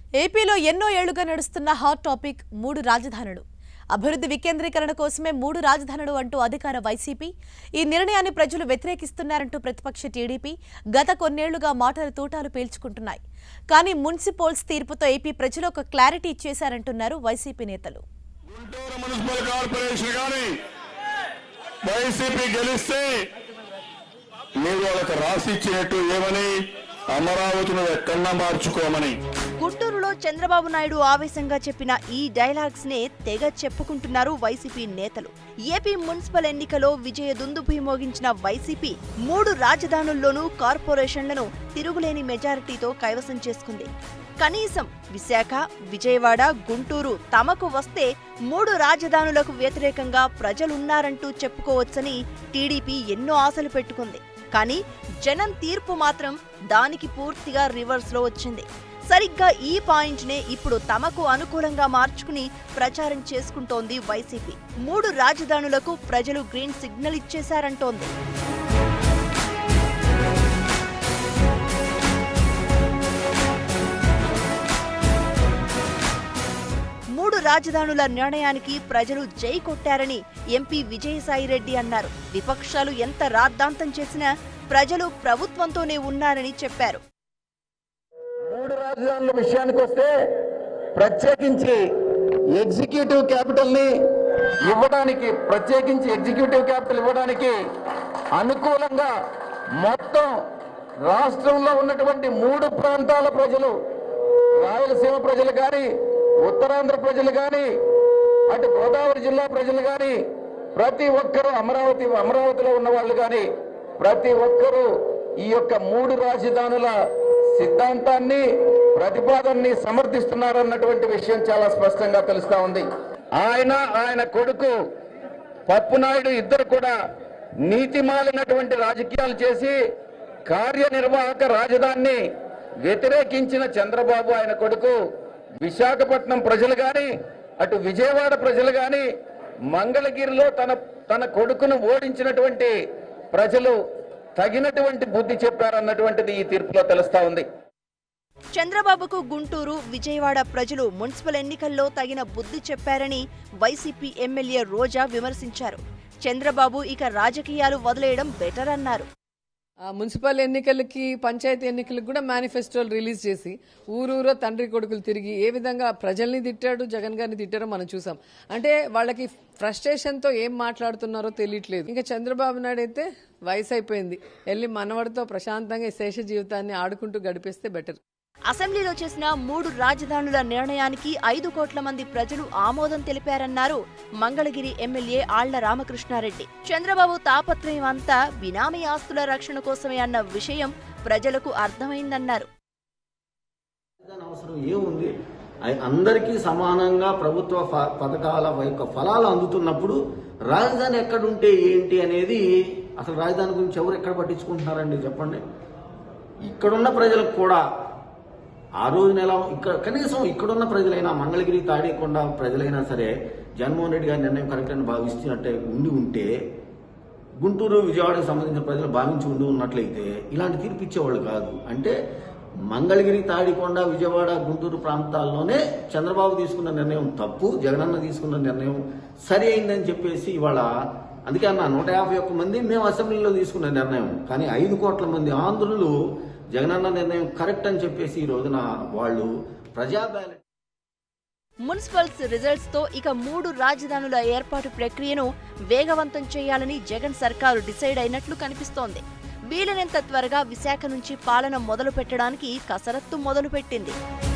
ఏపీలో ఎన్నో ఏళ్లుగా నడుస్తున్న హాట్ టాపిక్ మూడు రాజధానులు అభివృద్ధి వికేంద్రీకరణ కోసమే మూడు రాజధానులు అంటూ అధికార వైసీపీ ఈ నిర్ణయాన్ని ప్రజలు వ్యతిరేకిస్తున్నారంటూ ప్రతిపక్ష టీడీపీ గత కొన్నేళ్లుగా మాటల తూటాలు పీల్చుకుంటున్నాయి కానీ మున్సిపల్స్ తీర్పుతో ఏపీ ప్రజలు ఒక క్లారిటీ ఇచ్చేశారంటున్నారు వైసీపీ నేతలు గుంటూరు మున్సిపల్ కార్పొరేషన్ కానీ వైసీపీ గెలిస్తే మీరు వాళ్ళకి రాసి ఇచ్చినట్టు ఏమని అమరావతిని ఎక్కడన్నా మార్చుకోమని గుంటూరులో చంద్రబాబు నాయుడు ఆవేశంగా చెప్పిన ఈ డైలాగ్స్ నే తెగ చెప్పుకుంటున్నారు వైసీపీ నేతలు ఏపీ మున్సిపల్ ఎన్నికలో విజయ దుందుభి మోగించిన వైసీపీ మూడు రాజధానుల్లోనూ కార్పొరేషన్లను తిరుగులేని మెజారిటీతో కైవసం చేసుకుంది కనీసం విశాఖ విజయవాడ గుంటూరు తమకు వస్తే మూడు రాజధానులకు వ్యతిరేకంగా ప్రజలున్నారంటూ చెప్పుకోవచ్చని టీడీపీ ఎన్నో ఆశలు పెట్టుకుంది కానీ జనం తీర్పు మాత్రం దానికి పూర్తిగా రివర్స్ లో వచ్చింది సరిగ్గా ఈ పాయింట్ నే ఇప్పుడు తమకు అనుకూలంగా మార్చుకుని ప్రచారం చేసుకుంటోంది వైసీపీ మూడు రాజధానులకు ప్రజలు గ్రీన్ సిగ్నల్ ఇచ్చేశారంటోంది మూడు రాజధానుల నిర్ణయానికి ప్రజలు జై కొట్టారని ఎంపీ విజయసాయిరెడ్డి అన్నారు విపక్షాలు ఎంత రాద్ధాంతం చేసినా ప్రజలు ప్రభుత్వంతోనే ఉన్నారని చెప్పారు మూడు రాజధానుల విషయానికి వస్తే ప్రత్యేకించి ఎగ్జిక్యూటివ్ క్యాపిటల్ ని ఇవ్వడానికి ప్రత్యేకించి ఎగ్జిక్యూటివ్ క్యాపిటల్ ఇవ్వడానికి అనుకూలంగా మొత్తం రాష్ట్రంలో ఉన్నటువంటి మూడు ప్రాంతాల ప్రజలు రాయలసీమ ప్రజలు కానీ ఉత్తరాంధ్ర ప్రజలు కానీ అటు గోదావరి జిల్లా ప్రజలు కానీ ప్రతి ఒక్కరూ అమరావతి అమరావతిలో ఉన్న వాళ్ళు కానీ ప్రతి ఒక్కరూ ఈ యొక్క మూడు రాజధానుల సిద్ధాంతాన్ని ప్రతిపాదనని సమర్థిస్తున్నారన్నటువంటి విషయం చాలా స్పష్టంగా తెలుస్తా ఉంది ఆయన ఆయన కొడుకు పప్పునాయుడు ఇద్దరు కూడా నీతిమాలినటువంటి రాజకీయాలు చేసి కార్యనిర్వాహక రాజధానిని వ్యతిరేకించిన చంద్రబాబు ఆయన కొడుకు విశాఖపట్నం ప్రజలు గాని అటు విజయవాడ ప్రజలు గాని మంగళగిరిలో తన తన కొడుకును ఓడించినటువంటి ప్రజలు తగినటువంటి బుద్ధి చెప్పారన్నటువంటిది ఈ తీర్పులో తెలుస్తా ఉంది చంద్రబాబుకు గుంటూరు విజయవాడ ప్రజలు మున్సిపల్ ఎన్నికల్లో తగిన బుద్ధి చెప్పారని వైసీపీ ఎమ్మెల్యే రోజా విమర్శించారు చంద్రబాబు ఇక రాజకీయాలు వదిలేయడం బెటర్ అన్నారు ఆ మున్సిపల్ ఎన్నికలకి పంచాయతీ ఎన్నికలకు కూడా మేనిఫెస్టోలు రిలీజ్ చేసి ఊరూరో తండ్రి కొడుకులు తిరిగి ఏ విధంగా ప్రజల్ని తిట్టాడు జగన్ గారిని తిట్టారో మనం చూసాం అంటే వాళ్ళకి ఫ్రస్ట్రేషన్ తో ఏం మాట్లాడుతున్నారో తెలియట్లేదు ఇంకా చంద్రబాబు నాయుడు అయితే వయసు అయిపోయింది వెళ్ళి మనవడితో ప్రశాంతంగా ఈ శేష జీవితాన్ని ఆడుకుంటూ గడిపేస్తే బెటర్ అసెంబ్లీలో చేసిన మూడు రాజధానుల నిర్ణయానికి ఐదు కోట్ల మంది ప్రజలు ఆమోదం తెలిపారన్నారు మంగళగిరి ఎమ్మెల్యే ఆళ్ల రామకృష్ణారెడ్డి చంద్రబాబు తాపత్రయం అంతా బినామీ ఆస్తుల రక్షణ కోసమే అన్న విషయం ప్రజలకు అర్థమైందన్నారు రాజధాని అవసరం ఏముంది అయి- అందరికీ సమానంగా ప్రభుత్వ ఫ- పథకాల యొక్క ఫలాలు అందుతున్నప్పుడు రాజధాని ఎక్కడుంటే ఏంటి అనేది అసలు రాజధాని గురించి ఎవరు ఎక్కడ పట్టించుకుంటున్నారండి చెప్పండి ఇక్కడున్న ప్రజలకు కూడా ఆ రోజున ఎలా ఇక్కడ కనీసం ఇక్కడున్న ప్రజలైనా మంగళగిరి తాడేకొండ ప్రజలైనా సరే జగన్మోహన్ రెడ్డి గారి నిర్ణయం కరెక్ట్ అని భావిస్తున్నట్టే ఉండి ఉంటే గుంటూరు విజయవాడకు సంబంధించిన ప్రజలు భావించి ఉండి ఉన్నట్లయితే ఇలాంటి తీర్పు ఇచ్చేవాళ్ళు కాదు అంటే మంగళగిరి తాడికొండ విజయవాడ గుంటూరు ప్రాంతాల్లోనే చంద్రబాబు తీసుకున్న నిర్ణయం తప్పు జగనన్న తీసుకున్న నిర్ణయం సరి అయిందని చెప్పేసి ఇవాళ అందుకే అన్న నూట యాభై ఒక్క మంది మేము అసెంబ్లీలో తీసుకున్న నిర్ణయం కానీ ఐదు కోట్ల మంది ఆంధ్రులు జగనన్న నిర్ణయం కరెక్ట్ అని చెప్పేసి ఈ రోజున వాళ్ళు ప్రజా బ్యాలెట్ మున్సిపల్స్ రిజల్ట్స్ తో ఇక మూడు రాజధానుల ఏర్పాటు ప్రక్రియను వేగవంతం చేయాలని జగన్ సర్కారు డిసైడ్ అయినట్లు కనిపిస్తోంది వీలైనంత త్వరగా విశాఖ నుంచి పాలన మొదలు పెట్టడానికి కసరత్తు మొదలుపెట్టింది